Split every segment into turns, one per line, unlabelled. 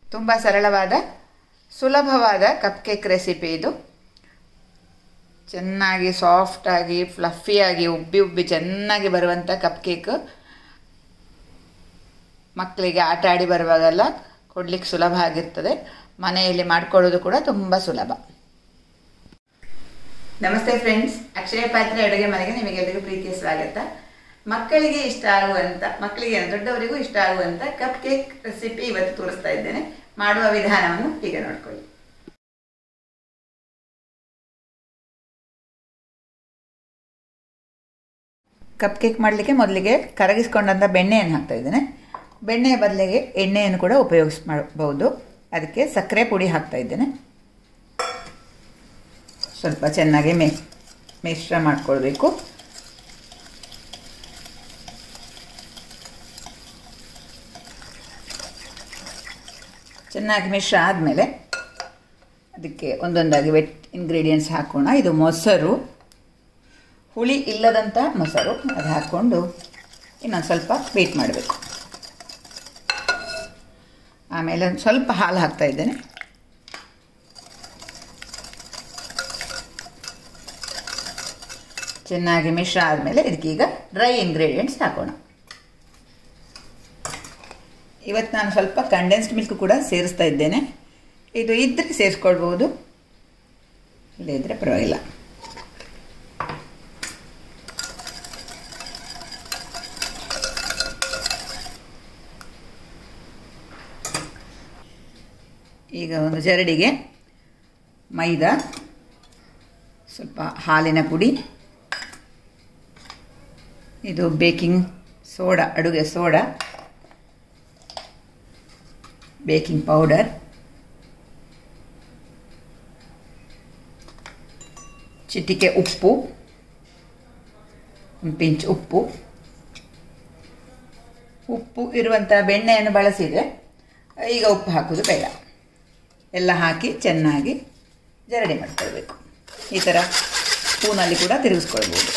ತುಂಬ ಸರಳವಾದ ಸುಲಭವಾದ ಕಪ್ ಕೇಕ್ ರೆಸಿಪಿ ಇದು ಚೆನ್ನಾಗಿ ಸಾಫ್ಟಾಗಿ ಫ್ಲಫಿಯಾಗಿ ಉಬ್ಬಿ ಉಬ್ಬಿ ಚೆನ್ನಾಗಿ ಬರುವಂಥ ಕಪ್ ಕೇಕ್ ಮಕ್ಕಳಿಗೆ ಆಟ ಆಡಿ ಬರುವಾಗೆಲ್ಲ ಕೊಡ್ಲಿಕ್ಕೆ ಸುಲಭ ಆಗಿರ್ತದೆ ಮನೆಯಲ್ಲಿ ಮಾಡ್ಕೊಳ್ಳೋದು ಕೂಡ ತುಂಬ ಸುಲಭ ನಮಸ್ತೆ ಫ್ರೆಂಡ್ಸ್ ಅಕ್ಷಯ ಪಾತ್ರೆ ಅಡುಗೆ ಮನೆಗೆ ನಿಮಗೆಲ್ಲರಿಗೂ ಪ್ರೀತಿಯ ಸ್ವಾಗತ ಮಕ್ಕಳಿಗೆ ಇಷ್ಟ ಆಗುವಂಥ ಮಕ್ಕಳಿಗೆ ದೊಡ್ಡವರಿಗೂ ಇಷ್ಟ ಆಗುವಂಥ ಕಪ್ ಕೇಕ್ ರೆಸಿಪಿ ಇವತ್ತು ತೋರಿಸ್ತಾ ಇದ್ದೇನೆ ಮಾಡುವ ವಿಧಾನವನ್ನು ಈಗ ನೋಡ್ಕೊಳ್ಳಿ ಕಪ್ ಕೇಕ್ ಮಾಡಲಿಕ್ಕೆ ಮೊದಲಿಗೆ ಕರಗಿಸ್ಕೊಂಡಂಥ ಬೆಣ್ಣೆಯನ್ನು ಹಾಕ್ತಾ ಇದ್ದೇನೆ ಬೆಣ್ಣೆಯ ಬದಲಿಗೆ ಎಣ್ಣೆಯನ್ನು ಕೂಡ ಉಪಯೋಗಿಸ್ ಮಾಡಬಹುದು ಅದಕ್ಕೆ ಸಕ್ಕರೆ ಪುಡಿ ಹಾಕ್ತಾ ಇದ್ದೇನೆ ಸ್ವಲ್ಪ ಚೆನ್ನಾಗಿ ಮೇ ಮಿಶ್ರ ಮಾಡಿಕೊಳ್ಬೇಕು ಚೆನ್ನಾಗಿ ಮಿಶ್ರ ಆದಮೇಲೆ ಅದಕ್ಕೆ ಒಂದೊಂದಾಗಿ ವೆಟ್ ಇಂಗ್ರೀಡಿಯೆಂಟ್ಸ್ ಹಾಕೋಣ ಇದು ಮೊಸರು ಹುಳಿ ಇಲ್ಲದಂಥ ಮೊಸರು ಅದು ಹಾಕ್ಕೊಂಡು ಇನ್ನೊಂದು ಸ್ವಲ್ಪ ವೇಟ್ ಮಾಡಬೇಕು ಆಮೇಲೆ ಒಂದು ಸ್ವಲ್ಪ ಹಾಲು ಹಾಕ್ತಾ ಇದ್ದೇನೆ ಚೆನ್ನಾಗಿ ಮಿಶ್ರ ಆದಮೇಲೆ ಇದಕ್ಕೀಗ ಡ್ರೈ ಇಂಗ್ರೀಡಿಯೆಂಟ್ಸ್ ಹಾಕೋಣ ಇವತ್ತು ನಾನು ಸ್ವಲ್ಪ ಕಂಡೆನ್ಸ್ಡ್ ಮಿಲ್ಕ್ ಕೂಡ ಸೇರಿಸ್ತಾ ಇದ್ದೇನೆ ಇದು ಇದ್ದರೆ ಸೇರಿಸ್ಕೊಳ್ಬೋದು ಇಲ್ಲದಿದ್ದರೆ ಪರವಾಗಿಲ್ಲ ಈಗ ಒಂದು ಜರಡಿಗೆ ಮೈದಾ ಸ್ವಲ್ಪ ಹಾಲಿನ ಪುಡಿ ಇದು ಬೇಕಿಂಗ್ ಸೋಡಾ ಅಡುಗೆ ಸೋಡಾ ಬೇಕಿಂಗ್ ಪೌಡರ್ ಚಿಟಿಕೆ ಉಪ್ಪು ಒಂದು ಪಿಂಚ್ ಉಪ್ಪು ಉಪ್ಪು ಇರುವಂಥ ಬೆಣ್ಣೆಯನ್ನು ಬಳಸಿದರೆ ಈಗ ಉಪ್ಪು ಹಾಕೋದು ಬೇಡ ಎಲ್ಲ ಹಾಕಿ ಚೆನ್ನಾಗಿ ಜರಡಿ ಮಾಡ್ಕೊಳ್ಬೇಕು ಈ ಥರ ಸ್ಪೂನಲ್ಲಿ ಕೂಡ ತಿರುಗಿಸ್ಕೊಳ್ಬೋದು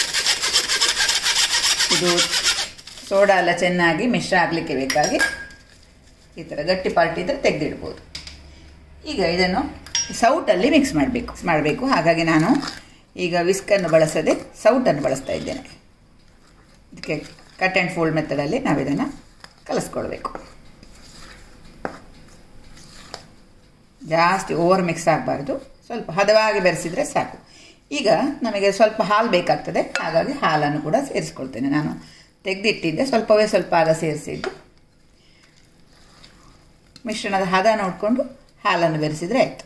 ಇದು ಸೋಡಾ ಎಲ್ಲ ಚೆನ್ನಾಗಿ ಮಿಶ್ರ ಆಗಲಿಕ್ಕೆ ಬೇಕಾಗಿ ಈ ಥರ ಗಟ್ಟಿ ಪಾರ್ಟಿ ಇದ್ದರೆ ತೆಗೆದಿಡ್ಬೋದು ಈಗ ಇದನ್ನು ಸೌಟಲ್ಲಿ ಮಿಕ್ಸ್ ಮಾಡಬೇಕು ಮಾಡಬೇಕು ಹಾಗಾಗಿ ನಾನು ಈಗ ವಿಸ್ಕನ್ನು ಬಳಸದೆ ಸೌಟನ್ನು ಬಳಸ್ತಾ ಇದ್ದೇನೆ ಇದಕ್ಕೆ ಕಟ್ ಆ್ಯಂಡ್ ಫೋಲ್ಡ್ ಮೆಥಡಲ್ಲಿ ನಾವು ಇದನ್ನು ಕಲಿಸ್ಕೊಳ್ಬೇಕು ಜಾಸ್ತಿ ಓವರ್ ಮಿಕ್ಸ್ ಆಗಬಾರ್ದು ಸ್ವಲ್ಪ ಹದವಾಗಿ ಬೆರೆಸಿದರೆ ಸಾಕು ಈಗ ನಮಗೆ ಸ್ವಲ್ಪ ಹಾಲು ಬೇಕಾಗ್ತದೆ ಹಾಗಾಗಿ ಹಾಲನ್ನು ಕೂಡ ಸೇರಿಸ್ಕೊಳ್ತೇನೆ ನಾನು ತೆಗೆದಿಟ್ಟಿದ್ದೆ ಸ್ವಲ್ಪವೇ ಸ್ವಲ್ಪ ಆಗ ಸೇರಿಸಿದ್ದು ಮಿಶ್ರಣದ ಹದ ನೋಡಿಕೊಂಡು ಹಾಲನ್ನು ಬೆರೆಸಿದರೆ ಆಯಿತು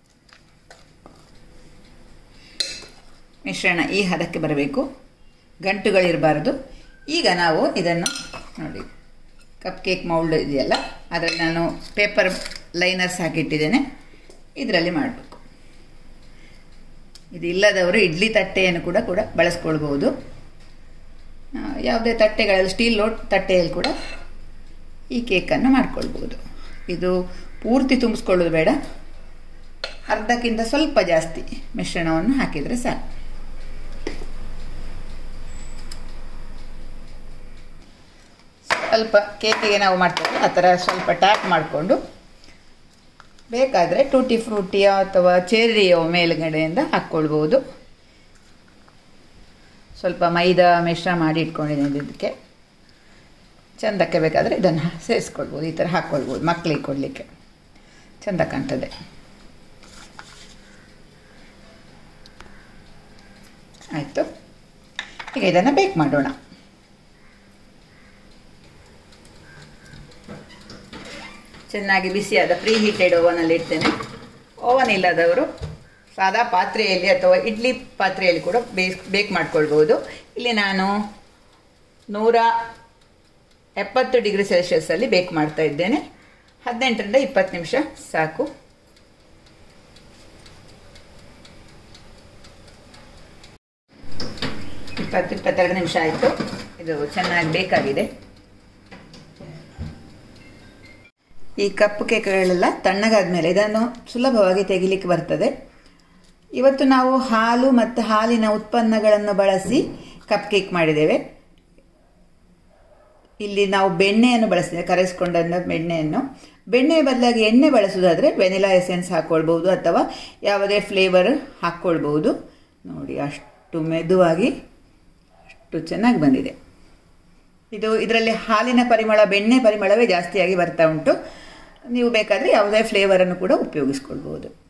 ಮಿಶ್ರಣ ಈ ಹದಕ್ಕೆ ಬರಬೇಕು ಗಂಟುಗಳಿರಬಾರ್ದು ಈಗ ನಾವು ಇದನ್ನು ನೋಡಿ ಕಪ್ ಕೇಕ್ ಮೌಲ್ಡ್ ಇದೆಯಲ್ಲ ಅದರಲ್ಲಿ ನಾನು ಪೇಪರ್ ಲೈನರ್ಸ್ ಹಾಕಿಟ್ಟಿದ್ದೇನೆ ಇದರಲ್ಲಿ ಮಾಡಬೇಕು ಇದು ಇಲ್ಲದವರು ಇಡ್ಲಿ ತಟ್ಟೆಯನ್ನು ಕೂಡ ಕೂಡ ಬಳಸ್ಕೊಳ್ಬೋದು ಯಾವುದೇ ತಟ್ಟೆಗಳಲ್ಲಿ ಸ್ಟೀಲ್ ಲೋಟ್ ತಟ್ಟೆಯಲ್ಲಿ ಕೂಡ ಈ ಕೇಕನ್ನು ಮಾಡ್ಕೊಳ್ಬೋದು ಇದು ಪೂರ್ತಿ ತುಂಬಿಸ್ಕೊಳ್ಳೋದು ಬೇಡ ಅರ್ಧಕ್ಕಿಂತ ಸ್ವಲ್ಪ ಜಾಸ್ತಿ ಮಿಶ್ರಣವನ್ನು ಹಾಕಿದರೆ ಸಾಕು ಸ್ವಲ್ಪ ಕೇಕಿಗೆ ನಾವು ಮಾಡ್ತೇವೆ ಆ ಥರ ಸ್ವಲ್ಪ ಟ್ಯಾಪ್ ಮಾಡಿಕೊಂಡು ಬೇಕಾದರೆ ಟೂಟಿ ಫ್ರೂಟಿಯ ಅಥವಾ ಚೆರ್ರಿಯೋ ಮೇಲುಗಡೆಯಿಂದ ಹಾಕ್ಕೊಳ್ಬೋದು ಸ್ವಲ್ಪ ಮೈದಾ ಮಿಶ್ರ ಮಾಡಿ ಇಟ್ಕೊಂಡಿದ್ದೀನಿ ಇದಕ್ಕೆ ಚೆಂದಕ್ಕೆ ಬೇಕಾದರೆ ಇದನ್ನು ಸೇರಿಸ್ಕೊಳ್ಬೋದು ಈ ಥರ ಹಾಕ್ಕೊಳ್ಬೋದು ಮಕ್ಕಳಿಗೆ ಕೊಡಲಿಕ್ಕೆ ಚೆಂದ ಕಾಣ್ತದೆ ಆಯಿತು ಈಗ ಇದನ್ನು ಬೇಕ್ ಮಾಡೋಣ ಚೆನ್ನಾಗಿ ಬಿಸಿಯಾದ ಪ್ರೀ ಹೀಟೆಡ್ ಓವನಲ್ಲಿ ಇಡ್ತೇನೆ ಓವನ್ ಇಲ್ಲದವರು ಸಾದಾ ಪಾತ್ರೆಯಲ್ಲಿ ಅಥವಾ ಇಡ್ಲಿ ಪಾತ್ರೆಯಲ್ಲಿ ಕೂಡ ಬೇಕ್ ಬೇಕ್ ಮಾಡ್ಕೊಳ್ಬೋದು ಇಲ್ಲಿ ನಾನು ನೂರ ಎಪ್ಪತ್ತು ಡಿಗ್ರಿ ಸೆಲ್ಸಿಯಸ್ಸಲ್ಲಿ ಬೇಕ್ ಮಾಡ್ತಾ ಇದ್ದೇನೆ ಹದಿನೆಂಟರಿಂದ ಇಪ್ಪತ್ತು ನಿಮಿಷ ಸಾಕು ಇಪ್ಪತ್ತು ಇಪ್ಪತ್ತೆರಡು ನಿಮಿಷ ಆಯಿತು ಇದು ಚೆನ್ನಾಗಿ ಬೇಕಾಗಿದೆ ಈ ಕಪ್ಪು ಕೇಕ್ಗಳೆಲ್ಲ ತಣ್ಣಗಾದ ಮೇಲೆ ಇದನ್ನು ಸುಲಭವಾಗಿ ತೆಗಿಲಿಕ್ಕೆ ಬರ್ತದೆ ಇವತ್ತು ನಾವು ಹಾಲು ಮತ್ತು ಹಾಲಿನ ಉತ್ಪನ್ನಗಳನ್ನು ಬಳಸಿ ಕಪ್ ಕೇಕ್ ಮಾಡಿದ್ದೇವೆ ಇಲ್ಲಿ ನಾವು ಬೆಣ್ಣೆಯನ್ನು ಬಳಸಿದ್ದೇವೆ ಕರೆಸ್ಕೊಂಡ ಬೆಣ್ಣೆಯನ್ನು ಬೆಣ್ಣೆ ಬದಲಾಗಿ ಎಣ್ಣೆ ಬಳಸೋದಾದರೆ ವೆನಿಲಾ ಎಸೆನ್ಸ್ ಹಾಕ್ಕೊಳ್ಬೋದು ಅಥವಾ ಯಾವುದೇ ಫ್ಲೇವರ್ ಹಾಕ್ಕೊಳ್ಬೋದು ನೋಡಿ ಅಷ್ಟು ಮೆದುವಾಗಿ ಅಷ್ಟು ಚೆನ್ನಾಗಿ ಬಂದಿದೆ ಇದು ಇದರಲ್ಲಿ ಹಾಲಿನ ಪರಿಮಳ ಬೆಣ್ಣೆ ಪರಿಮಳವೇ ಜಾಸ್ತಿಯಾಗಿ ಬರ್ತಾ ಉಂಟು ನೀವು ಬೇಕಾದರೆ ಯಾವುದೇ ಫ್ಲೇವರನ್ನು ಕೂಡ ಉಪಯೋಗಿಸ್ಕೊಳ್ಬೋದು